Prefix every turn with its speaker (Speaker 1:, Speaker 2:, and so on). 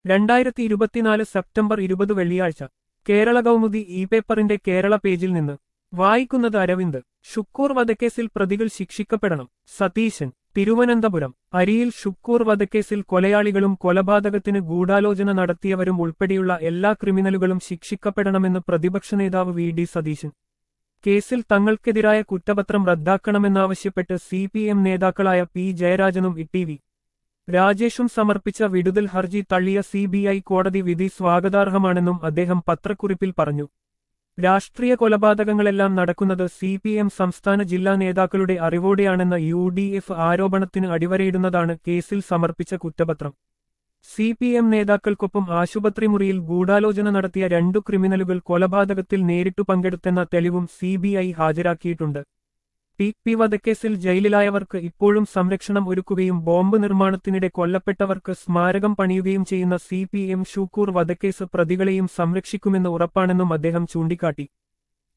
Speaker 1: രണ്ടായിരത്തി ഇരുപത്തിനാല് സെപ്റ്റംബർ ഇരുപത് വെള്ളിയാഴ്ച കേരള കൗമുദി ഇ പേപ്പറിന്റെ കേരള പേജിൽ നിന്ന് വായിക്കുന്നത് അരവിന്ദ് ഷുക്കൂർ വധക്കേസിൽ പ്രതികൾ ശിക്ഷിക്കപ്പെടണം സതീശൻ തിരുവനന്തപുരം അരിയിൽ ഷുക്കൂർ വധക്കേസിൽ കൊലയാളികളും കൊലപാതകത്തിന് ഗൂഢാലോചന നടത്തിയവരും ഉൾപ്പെടെയുള്ള എല്ലാ ക്രിമിനലുകളും ശിക്ഷിക്കപ്പെടണമെന്ന് പ്രതിപക്ഷ നേതാവ് വി ഡി സതീശൻ കേസിൽ തങ്ങൾക്കെതിരായ കുറ്റപത്രം റദ്ദാക്കണമെന്നാവശ്യപ്പെട്ട് സി പി എം നേതാക്കളായ പി ജയരാജനും ഇ വി രാജേഷും സമർപ്പിച്ച വിടുതൽ ഹർജി തള്ളിയ സി ബി ഐ കോടതി വിധി സ്വാഗതാർഹമാണെന്നും അദ്ദേഹം പത്രക്കുറിപ്പിൽ പറഞ്ഞു രാഷ്ട്രീയ കൊലപാതകങ്ങളെല്ലാം നടക്കുന്നത് സി പി എം സംസ്ഥാന ജില്ലാ നേതാക്കളുടെ അറിവോടെയാണെന്ന യു ഡി എഫ് ആരോപണത്തിന് അടിവരയിടുന്നതാണ് കേസിൽ സമർപ്പിച്ച കുറ്റപത്രം സി പി എം നേതാക്കൾക്കൊപ്പം ആശുപത്രി മുറിയിൽ ഗൂഢാലോചന നടത്തിയ രണ്ടു ക്രിമിനലുകൾ കൊലപാതകത്തിൽ നേരിട്ടു പങ്കെടുത്തെന്ന തെളിവും സി ബി ഐ ഹാജരാക്കിയിട്ടുണ്ട് പി പി വധക്കേസിൽ ജയിലിലായവർക്ക് ഇപ്പോഴും സംരക്ഷണം ഒരുക്കുകയും ബോംബ് നിർമ്മാണത്തിനിടെ കൊല്ലപ്പെട്ടവർക്ക് സ്മാരകം പണിയുകയും ചെയ്യുന്ന സി പി എം ഷൂക്കൂർ വധക്കേസ് പ്രതികളെയും സംരക്ഷിക്കുമെന്ന് ഉറപ്പാണെന്നും അദ്ദേഹം ചൂണ്ടിക്കാട്ടി